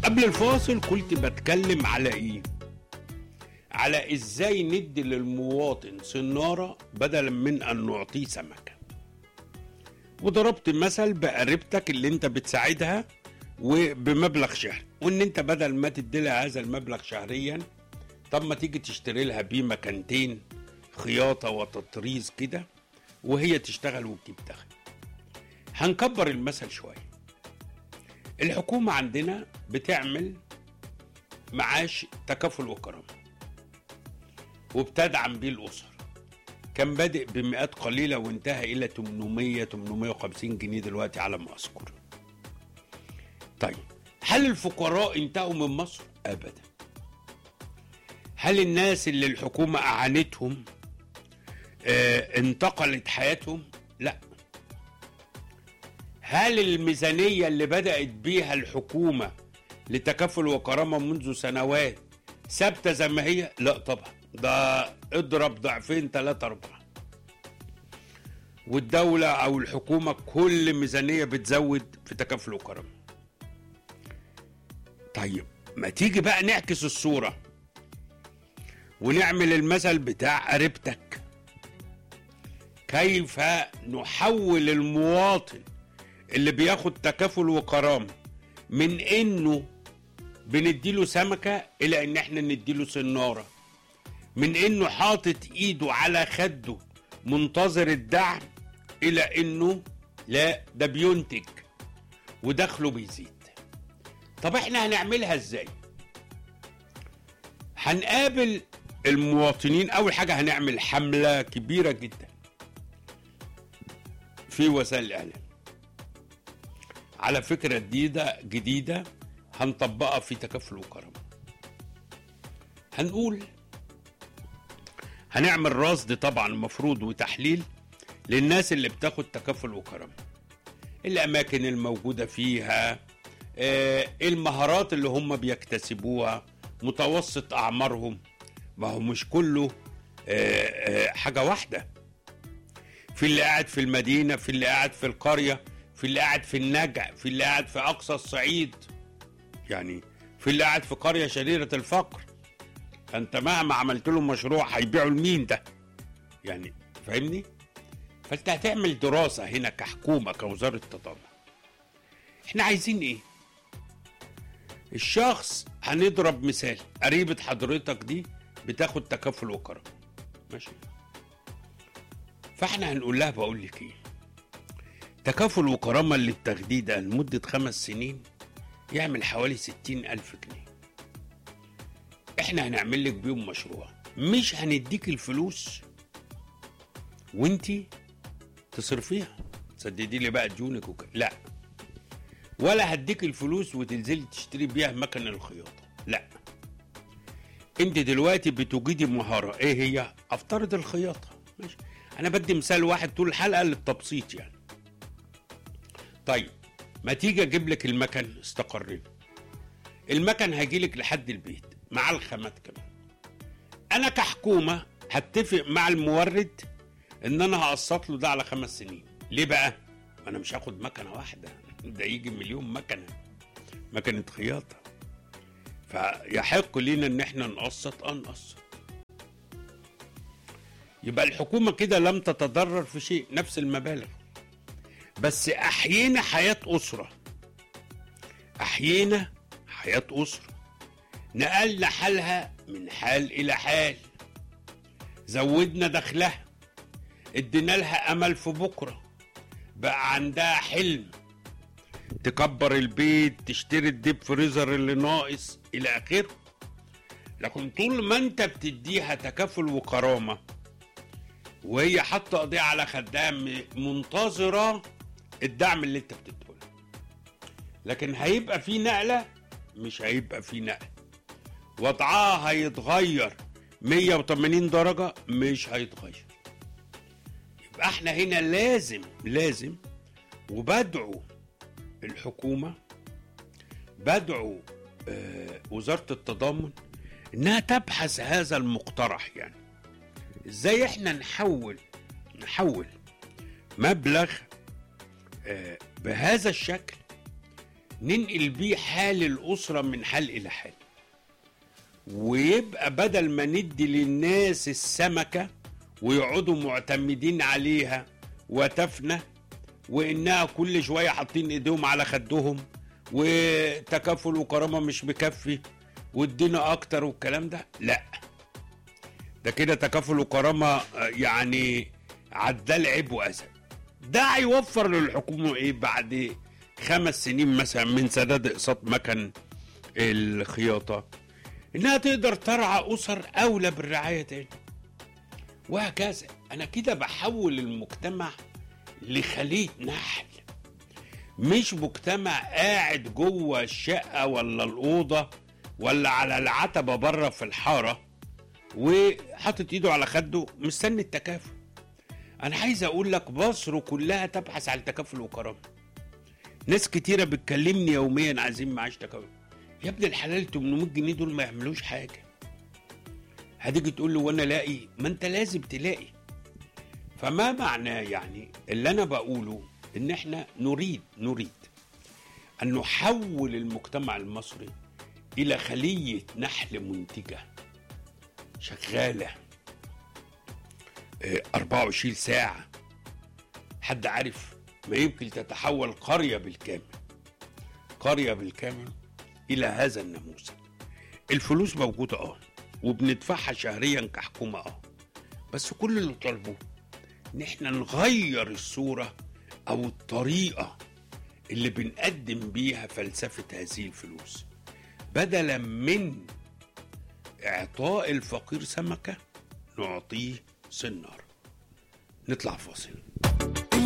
قبل الفاصل كنت بتكلم على ايه على ازاي ندي للمواطن سنارة بدلا من ان نعطيه سمكة وضربت مثل بقريبتك اللي انت بتساعدها وبمبلغ شهري وان انت بدل ما تدي لها هذا المبلغ شهريا طب ما تيجي تشتري لها بيه مكانتين خياطة وتطريز كده وهي تشتغل وتجيب دخل هنكبر المثل شوية الحكومة عندنا بتعمل معاش تكافل وكرامة وبتدعم بيه الأسر كان بادئ بمئات قليلة وانتهى إلى 800 850 جنيه دلوقتي على ما أذكر طيب هل الفقراء انتهوا من مصر؟ أبدا هل الناس اللي الحكومة أعانتهم آه انتقلت حياتهم؟ لا هل الميزانية اللي بدأت بيها الحكومة لتكافل وكرامة منذ سنوات ثابتة زي ما هي؟ لا طبعا ده اضرب ضعفين ثلاثة أربعة والدولة أو الحكومة كل ميزانية بتزود في تكافل وكرامة طيب ما تيجي بقى نعكس الصورة ونعمل المثل بتاع قريبتك كيف نحول المواطن اللي بياخد تكافل وكرامة من انه بنديله سمكة الى ان احنا نديله سنارة من انه حاطط ايده على خده منتظر الدعم الى انه لا ده بينتج ودخله بيزيد طب احنا هنعملها ازاي هنقابل المواطنين اول حاجة هنعمل حملة كبيرة جدا في وسائل الاعلام على فكرة جديدة جديدة هنطبقها في تكافل وكرم هنقول هنعمل رصد طبعا مفروض وتحليل للناس اللي بتاخد تكافل وكرم الأماكن الموجودة فيها آه، المهارات اللي هم بيكتسبوها متوسط أعمارهم ما هو مش كله آه، آه، حاجة واحدة في اللي قاعد في المدينة في اللي قاعد في القرية في اللي قاعد في النجع في اللي قاعد في أقصى الصعيد يعني في اللي قاعد في قرية شريرة الفقر فأنت مهما عملت له مشروع هيبيعوا لمين ده يعني فاهمني فأنت هتعمل دراسة هنا كحكومة كوزارة التضامن احنا عايزين ايه الشخص هنضرب مثال قريبة حضرتك دي بتاخد تكافل وكرم ماشي فاحنا هنقول لها بقول لك ايه تكافل وكرامة اللي بتاخديه ده لمدة خمس سنين يعمل حوالي ستين ألف جنيه احنا هنعمل لك بيهم مشروع مش هنديك الفلوس وانتي تصرفيها تسددي لي بقى ديونك وكده لا ولا هديك الفلوس وتنزلي تشتري بيها مكن الخياطة لا انت دلوقتي بتوجدي مهارة ايه هي افترض الخياطة ماشي انا بدي مثال واحد طول الحلقة للتبسيط يعني طيب ما تيجي اجيب لك المكن استقرينا المكن هيجيلك لحد البيت مع الخامات كمان انا كحكومه هتفق مع المورد ان انا هقسط له ده على خمس سنين ليه بقى ما انا مش هاخد مكنه واحده ده يجي مليون مكنه مكنه خياطه فيحق لينا ان احنا نقسط اه نقسط يبقى الحكومه كده لم تتضرر في شيء نفس المبالغ بس احيينا حياه اسره احيينا حياه اسره نقلنا حالها من حال الى حال زودنا دخلها ادينا لها امل في بكره بقى عندها حلم تكبر البيت تشتري الديب فريزر اللي ناقص الى اخره لكن طول ما انت بتديها تكافل وكرامه وهي حاطه ايديها على خدها م- منتظره الدعم اللي انت بتديهولها لكن هيبقى في نقله مش هيبقى في نقله وضعها هيتغير 180 درجه مش هيتغير يبقى احنا هنا لازم لازم وبدعو الحكومه بدعو آه وزاره التضامن انها تبحث هذا المقترح يعني ازاي احنا نحول نحول مبلغ آه بهذا الشكل ننقل بيه حال الأسرة من حال إلى حال ويبقى بدل ما ندي للناس السمكة ويقعدوا معتمدين عليها وتفنى وإنها كل شوية حاطين إيديهم على خدهم وتكافل وكرامة مش مكفي وادينا أكتر والكلام ده لا ده كده تكافل وكرامة آه، يعني عدال عيب وأذى ده هيوفر للحكومة إيه بعد خمس سنين مثلا من سداد اقساط مكن الخياطه انها تقدر ترعى اسر اولى بالرعايه تاني وهكذا انا كده بحول المجتمع لخليه نحل مش مجتمع قاعد جوه الشقه ولا الاوضه ولا على العتبه بره في الحاره وحاطط ايده على خده مستني التكافل انا عايز اقول لك مصر كلها تبحث عن تكافل وكرامه ناس كتيرة بتكلمني يوميا عايزين معاش تكافل يا ابن الحلال 800 جنيه دول ما يعملوش حاجة هتيجي تقول له وانا لاقي ما انت لازم تلاقي فما معناه يعني اللي انا بقوله ان احنا نريد نريد ان نحول المجتمع المصري الى خلية نحل منتجة شغالة آه، 24 ساعة حد عارف ما يمكن تتحول قرية بالكامل قرية بالكامل إلى هذا النموذج الفلوس موجودة اه وبندفعها شهريا كحكومة اه بس كل اللي طالبه ان احنا نغير الصورة او الطريقة اللي بنقدم بيها فلسفة هذه الفلوس بدلا من اعطاء الفقير سمكة نعطيه سنار نطلع فاصل